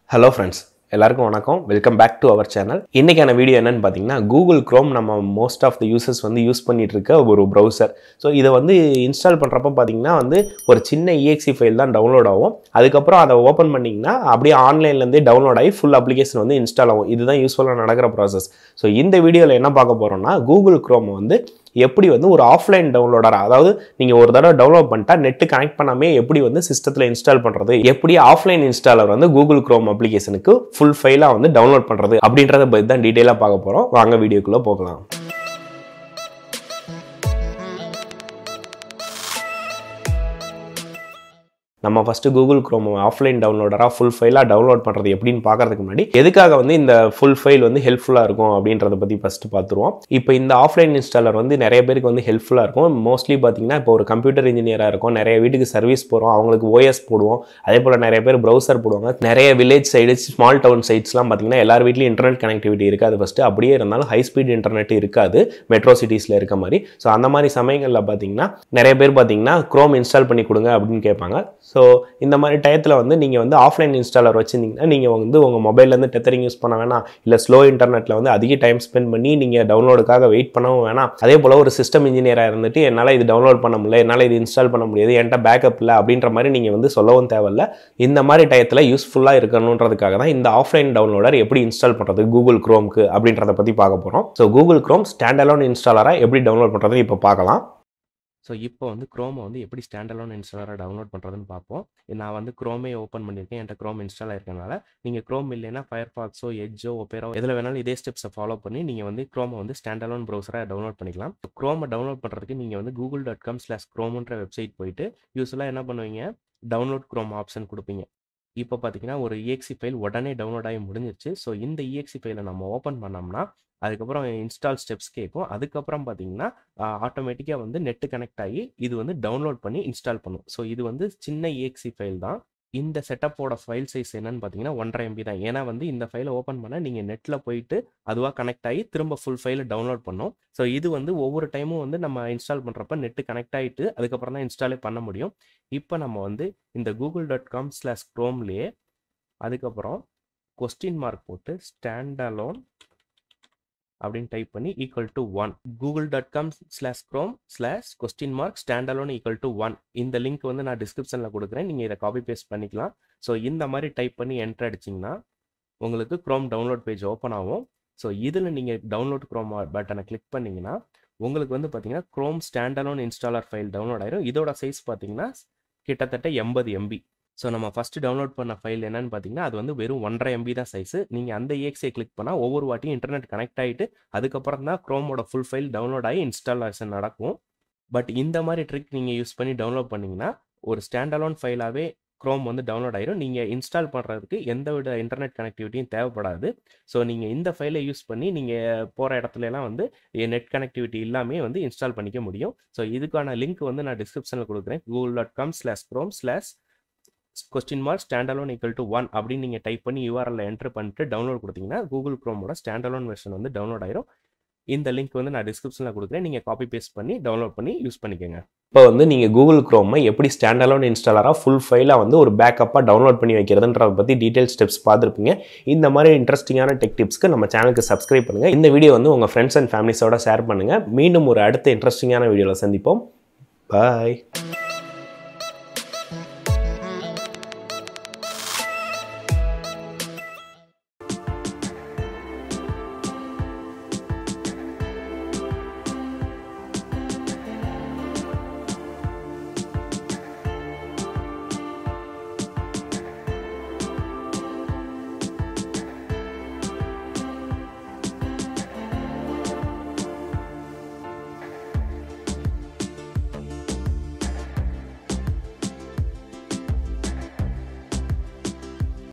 hello friends எல்லாருக்கும் வணக்கம் welcome back to our channel இன்றைக்கான வீடியோ என்னன்னு பார்த்தீங்கன்னா கூகுள் க்ரோம் நம்ம மோஸ்ட் ஆஃப் த யூசர்ஸ் வந்து யூஸ் பண்ணிட்டு இருக்க ஒரு ப்ரௌசர் ஸோ இதை வந்து இன்ஸ்டால் பண்ணுறப்ப பார்த்தீங்கன்னா வந்து ஒரு சின்ன EXE ஃபைல் தான் டவுன்லோட் ஆகும் அதுக்கப்புறம் அதை ஓப்பன் பண்ணிங்கன்னா அப்படியே ஆன்லைன்லேருந்தே டவுன்லோட் ஆகி ஃபுல் அப்ளிகேஷன் வந்து இன்ஸ்டால் ஆகும் இதுதான் யூஸ்ஃபுல்லாக நடக்கிற ப்ராசஸ் ஸோ இந்த வீடியோவில் என்ன பார்க்க போகிறோம்னா கூகுள் க்ரோம் வந்து எப்படி வந்து ஒரு ஆஃப்லைன் டவுன்லோடர் அதாவது நீங்கள் ஒரு தடவை டவுன்லோட் பண்ணிட்டா நெட்டு கனெக்ட் பண்ணாமே எப்படி வந்து சிஸ்டத்தில் இன்ஸ்டால் பண்ணுறது எப்படி ஆஃப்லைன் இன்ஸ்டாலர் வந்து கூகுள் க்ரோம் அப்ளிகேஷனுக்கு ஃபுல் ஃபைலாக வந்து டவுன்லோட் பண்ணுறது அப்படின்றத பற்றி தான் டீட்டெயிலாக பார்க்க போகிறோம் வாங்க வீடியோக்குள்ளே போகலாம் நம்ம ஃபஸ்ட்டு கூகுள் க்ரோம் ஆஃப்லைன் டவுன்லோடராக ஃபுல் ஃபைலாக டவுன்லோட் பண்ணுறது எப்படின்னு பார்க்கறதுக்கு முன்னாடி எதுக்காக வந்து இந்த ஃபுல் ஃபைல் வந்து ஹெல்ப்ஃபுல்லாக இருக்கும் அப்படின்றத பற்றி ஃபஸ்ட்டு பார்த்துருவோம் இப்போ இந்த ஆஃப்லைன் இன்ஸ்டாலர் வந்து நிறைய பேருக்கு வந்து ஹெல்ப்ஃபுல்லாக இருக்கும் மோஸ்ட்லி பார்த்தீங்கன்னா இப்போ ஒரு கம்ப்யூட்டர் இன்ஜினியராக இருக்கும் நிறைய வீட்டுக்கு சர்வீஸ் போகிறோம் அவங்களுக்கு ஓஎஸ் போடுவோம் அதே போல் நிறைய பேர் ப்ரௌசர் போடுவாங்க நிறைய வில்லேஜ் சைடு ஸ்மால் டவுன் சைட்ஸ்லாம் பார்த்தீங்கன்னா எல்லார் வீட்லையும் இன்டர்நெட் கனெக்டிவிட்டி இருக்காது ஃபஸ்ட்டு அப்படியே இருந்தாலும் ஹை ஸ்பீட் இன்டர்நெட் இருக்காது மெட்ரோ சிட்டிஸில் இருக்க மாதிரி ஸோ அந்த மாதிரி சமயங்களில் பார்த்தீங்கன்னா நிறைய பேர் பார்த்தீங்கன்னா க்ரோம் இன்ஸ்டால் பண்ணி கொடுங்க அப்படின்னு கேட்பாங்க ஸோ இந்த மாதிரி டயத்தில் வந்து நீங்கள் வந்து ஆஃப்லைன் இன்ஸ்டாலர் வச்சுருந்தீங்கன்னா நீங்கள் வந்து உங்கள் மொபைல்லேருந்து டெத்தரிங் யூஸ் பண்ண வேணாம் இல்லை ஸ்லோ இன்டர்நெட்டில் வந்து அதிக டைம் ஸ்பெண்ட் பண்ணி நீங்கள் டவுன்லோடுக்காக வெயிட் பண்ணவும் வேணாம் அதே போல் ஒரு சிஸ்டம் இன்ஜினியராக இருந்துட்டு என்னால் இது டவுன்லோட் பண்ண முடியல என்னால் இது இன்ஸ்டால் பண்ண முடியாது என்கிட்ட பேக்கப் இல்லை அப்படின்ற மாதிரி நீங்கள் வந்து சொல்லவும் தேவையில்ல இந்த மாதிரி டயத்தில் யூஸ்ஃபுல்லாக இருக்கணுன்றதுக்காக தான் இந்த ஆஃப்லைன் டவுன்லோடர் எப்படி இன்ஸ்டால் பண்ணுறது கூகுள் க்ரோம்க்கு அப்படின்றத பற்றி பார்க்க போகிறோம் ஸோ கூகுள் க்ரோம் ஸ்டாண்டலோன் இன்ஸ்டாலராக எப்படி டவுன்லோட் பண்ணுறது இப்போ பார்க்கலாம் ஸோ இப்போ வந்து க்ரோமை வந்து எப்படி ஸ்டாண்டலோன் இன்ஸ்டாலராக டவுன்லோட் பண்ணுறதுன்னு பார்ப்போம் நான் வந்து க்ரோமே ஓப்பன் பண்ணியிருக்கேன் என்கிட்ட க்ரோம் இன்ஸ்டால் இருக்கனால நீங்கள் க்ரோம் இல்லைன்னா ஃபயர் ஃபாக்ஸோ எஜ்ஜோ ஒப்பேரோ எதில் வேணாலும் இதே ஸ்டெப்ஸை ஃபாலோ பண்ணி நீங்கள் வந்து க்ரோமை வந்து ஸ்டாண்டலோன் ப்ரௌசராக டவுன்லோட் பண்ணிக்கலாம் க்ரோமை டவுன்லோட் பண்ணுறதுக்கு நீங்கள் வந்து கூகுள் டாட் காம் ஸ்லாஷ் க்ரோம்ன்ற வெப்சைட் போயிட்டு யூஸ்வலாக என்ன பண்ணுவீங்க டவுன்லோட் க்ரோம் ஆப்ஷன் கொடுப்பீங்க இப்போ பார்த்தீங்கன்னா ஒரு EXE ஃபைல் உடனே டவுன்லோட் ஆகி முடிஞ்சிருச்சு ஸோ இந்த EXE ஃபைலை நம்ம ஓப்பன் பண்ணோம்னா அதுக்கப்புறம் இன்ஸ்டால் ஸ்டெப்ஸ் கேட்கும் அதுக்கப்புறம் பார்த்தீங்கன்னா ஆட்டோமேட்டிக்காக வந்து நெட்டு கனெக்ட் ஆகி இது வந்து டவுன்லோட் பண்ணி இன்ஸ்டால் பண்ணும் ஸோ இது வந்து சின்ன EXE ஃபைல் தான் இந்த செட்டப்போட ஃபைல் சைஸ் என்னன்னு பார்த்தீங்கன்னா ஒன்றரை எம்பி தான் ஏன்னா வந்து இந்த ஃபைலை ஓப்பன் பண்ண நீங்கள் நெட்டில் போயிட்டு அதுவாக கனெக்ட் ஆகி திரும்ப ஃபுல் ஃபைலை டவுன்லோட் பண்ணும் ஸோ இது வந்து ஒவ்வொரு டைமும் வந்து நம்ம இன்ஸ்டால் பண்ணுறப்ப நெட்டு கனெக்ட் ஆகிட்டு அதுக்கப்புறம் தான் இன்ஸ்டாலே பண்ண முடியும் இப்போ நம்ம வந்து இந்த கூகுள் டாட் காம் ஸ்லாஷ் க்ரோம்லேயே அதுக்கப்புறம் கொஸ்டின் மார்க் போட்டு ஸ்டாண்டலோன் அப்படின்னு டைப் பண்ணி equal to one Google dot com slash Chrome slash question mark standalone equal to one இந்த லிங்க் வந்து நான் டிஸ்கிரிப்ஷனில் கொடுக்குறேன் நீங்கள் இதை காப்பி பேஸ்ட் பண்ணிக்கலாம் ஸோ இந்த மாதிரி டைப் பண்ணி என்ட்ரு அடிச்சிங்கன்னா உங்களுக்கு க்ரோம் டவுன்லோட் பேஜ் ஓப்பன் ஆகும் ஸோ இதில் நீங்கள் டவுன்லோட் க்ரோம் பட்டனை கிளிக் பண்ணிங்கன்னா உங்களுக்கு வந்து பார்த்தீங்கன்னா Chrome standalone installer file download ஆயிரும் இதோட சைஸ் பார்த்தீங்கன்னா கிட்டத்தட்ட எண்பது எம்பி ஸோ நம்ம ஃபஸ்ட்டு டவுன்லோட் பண்ண ஃபைல் என்னன்னு பார்த்தீங்கன்னா அது வந்து வெறும் ஒன்றரை எம்பி தான் சைஸு நீங்கள் அந்த EXE கிளிக் பண்ணால் ஒவ்வொரு வாட்டியும் இன்டர்நெட் கனெக்ட் ஆகிட்டு அதுக்கப்புறம் தான் க்ரோமோட ஃபுல் ஃபைல் டவுன்லோட் ஆகி இன்ஸ்டாலேஷன் நடக்கும் பட் இந்த மாதிரி ட்ரிக் நீங்கள் யூஸ் பண்ணி டவுன்லோட் பண்ணிங்கன்னா ஒரு ஸ்டாண்டலோன் ஃபைலாகவே க்ரோம் வந்து டவுன்லோட் ஆயிரும் நீங்கள் இன்ஸ்டால் பண்ணுறதுக்கு எந்த வித இன்டர்நெட் கனெக்டிவிட்டியும் தேவைப்படாது ஸோ நீங்கள் இந்த ஃபைலை யூஸ் பண்ணி நீங்கள் போகிற இடத்துலலாம் வந்து நெட் கனெக்டிவிட்டி இல்லாமே வந்து இன்ஸ்டால் பண்ணிக்க முடியும் ஸோ இதுக்கான லிங்க் வந்து நான் டிஸ்கிரிப்ஷனில் கொடுக்குறேன் Google dot com slash Chrome slash question mark standalone equal to one அப்படின்னு நீங்கள் டைப் பண்ணி யூஆர்எல் என்ட்ரு பண்ணிட்டு டவுன்லோட் கொடுத்தீங்கன்னா கூகுள் க்ரோமோட ஸ்டாண்டலோன் வெர்ஷன் வந்து டவுன்லோட் ஆயிரும் இந்த லிங்க் வந்து நான் டிஸ்கிரிப்ஷனில் கொடுக்குறேன் நீங்கள் காப்பி பேஸ்ட் பண்ணி டவுன்லோட் பண்ணி யூஸ் பண்ணிக்கோங்க இப்போ வந்து நீங்கள் கூகுள் க்ரோமை எப்படி ஸ்டாண்டலோன் இன்ஸ்டாலராக ஃபுல் ஃபைலாக வந்து ஒரு பேக்கப்பாக டவுன்லோட் பண்ணி வைக்கிறதுன்றத பற்றி டீட்டெயில் ஸ்டெப்ஸ் பார்த்துருப்பீங்க இந்த மாதிரி இன்ட்ரெஸ்டிங்கான டெக் டிப்ஸ்க்கு நம்ம சேனலுக்கு சப்ஸ்கிரைப் பண்ணுங்கள் இந்த வீடியோ வந்து உங்கள் ஃப்ரெண்ட்ஸ் அண்ட் ஃபேமிலிஸோட ஷேர் பண்ணுங்கள் மீண்டும் ஒரு அடுத்த இன்ட்ரெஸ்டிங்கான வீடியோவில் சந்திப்போம் பாய்